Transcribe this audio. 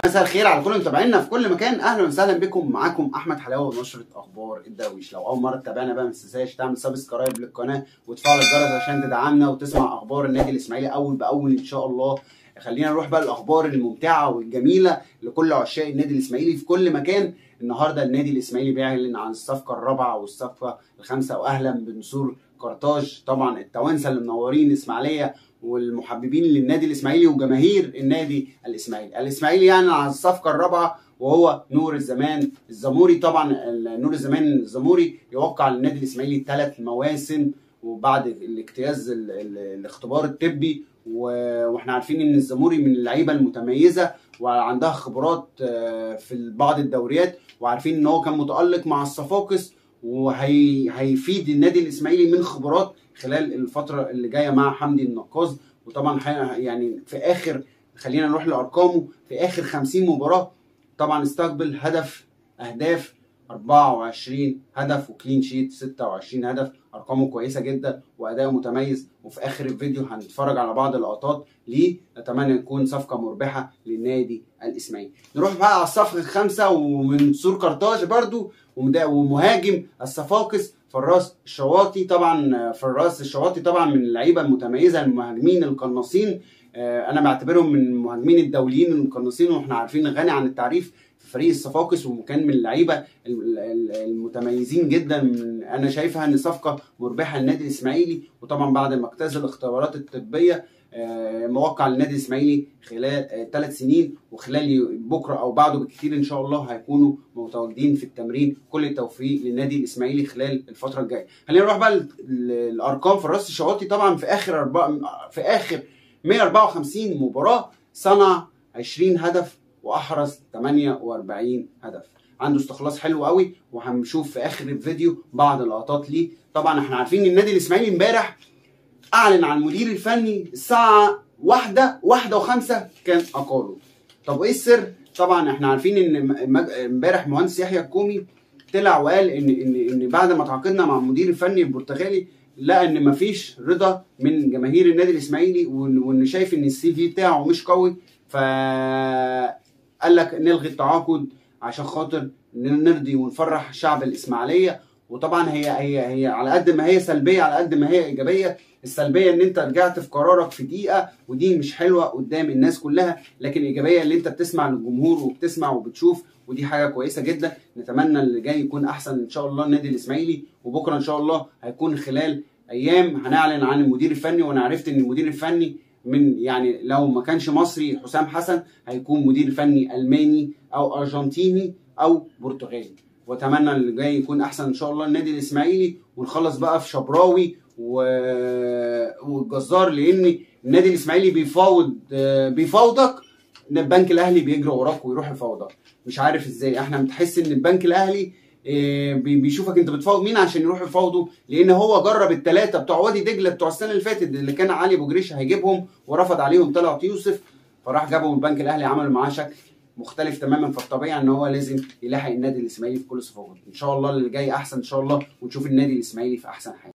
مساء الخير على كل متابعينا في كل مكان اهلا وسهلا بكم معاكم احمد حلاوه ونشره اخبار الدرويش لو اول مره تتابعنا بقى ما تنساش تعمل سبسكرايب للقناه وتفعل الجرس عشان تدعمنا وتسمع اخبار النادي الاسماعيلي اول باول ان شاء الله خلينا نروح بقى الاخبار الممتعه والجميله لكل عشاق النادي الاسماعيلي في كل مكان النهارده النادي الاسماعيلي بيعلن عن الصفقه الرابعه والصفقه الخامسه واهلا بنسور قرطاج طبعا التوانسه اللي منورين الاسماعيليه والمحببين للنادي الاسماعيلي وجماهير النادي الاسماعيلي الاسماعيلي يعني على الصفقه الرابعه وهو نور الزمان الزموري طبعا نور الزمان الزموري يوقع للنادي الاسماعيلي ثلاث مواسم وبعد الاجتياز ال ال الاختبار الطبي واحنا عارفين ان الزموري من اللعيبه المتميزه وعندها خبرات في بعض الدوريات وعارفين ان هو كان متالق مع الصفاقس وهيفيد النادي الاسماعيلي من خبرات خلال الفتره اللي جايه مع حمدي النقاز وطبعا يعني في اخر خلينا نروح لارقامه في اخر 50 مباراه طبعا استقبل هدف اهداف 24 هدف وكلين شيت 26 هدف ارقامه كويسه جدا واداؤه متميز وفي اخر الفيديو هنتفرج على بعض اللقطات ليه نتمنى تكون صفقه مربحه للنادي الاسماعيلي نروح بقى على الصفقه الخامسه ومن سور قرطاج برضو ومهاجم الصفاقس فراس الشواطي طبعا فراس الشواطي طبعا من اللعيبه المتميزه المهاجمين القناصين انا بعتبرهم من المهاجمين الدوليين المقناصين واحنا عارفين غني عن التعريف في فريق الصفاقس وكان من اللعيبه المتميزين جدا من انا شايفها ان صفقه مربحه للنادي الاسماعيلي وطبعا بعد ما اجتاز الاختبارات الطبيه موقع للنادي الاسماعيلي خلال ثلاث سنين وخلال بكره او بعده بكثير ان شاء الله هيكونوا متواجدين في التمرين كل التوفيق للنادي الاسماعيلي خلال الفتره الجايه خلينا نروح بقى الارقام في الراس الشواطي طبعا في اخر أربع في اخر 154 مباراه صنع 20 هدف واحرز 48 هدف عنده استخلاص حلو قوي وهنشوف في اخر الفيديو بعض اللقطات ليه طبعا احنا عارفين ان النادي الاسماعيلي امبارح اعلن عن المدير الفني الساعه واحدة واحدة وخمسة كان اقاله طب ايه السر طبعا احنا عارفين ان امبارح مهندس يحيى الكومي طلع وقال ان ان ان بعد ما تعاقدنا مع المدير الفني البرتغالي لقى ان مفيش رضا من جماهير النادي الاسماعيلي وان شايف ان السي في بتاعه مش قوي ف قال لك نلغي التعاقد عشان خاطر نرضي ونفرح الشعب الاسماعيليه وطبعا هي هي هي على قد ما هي سلبيه على قد ما هي ايجابيه السلبيه ان انت رجعت في قرارك في دقيقه ودي مش حلوه قدام الناس كلها لكن ايجابيه اللي انت بتسمع للجمهور وبتسمع وبتشوف ودي حاجه كويسه جدا نتمنى اللي جاي يكون احسن ان شاء الله النادي الاسماعيلي وبكره ان شاء الله هيكون خلال ايام هنعلن عن المدير الفني وانا عرفت ان المدير الفني من يعني لو ما كانش مصري حسام حسن هيكون مدير فني الماني او ارجنتيني او برتغالي واتمنى اللي جاي يكون احسن ان شاء الله النادي الاسماعيلي ونخلص بقى في شبراوي و... والجزار لان النادي الاسماعيلي بيفاوض بيفاوضك البنك الاهلي بيجري وراك ويروح يفاوضك مش عارف ازاي احنا بتحس ان البنك الاهلي بيشوفك انت بتفاوض مين عشان يروح يفاوضه لان هو جرب الثلاثه بتوع وادي دجله بتوع السنه اللي فاتت اللي كان علي ابو جريش هيجيبهم ورفض عليهم طلعت يوسف فراح جابهم البنك الاهلي عمل معاه شكل مختلف تماما فالطبيعي ان هو لازم يلاحق النادي الاسماعيلي في كل صفاته ان شاء الله اللي جاي احسن ان شاء الله ونشوف النادي الاسماعيلي في احسن حاجه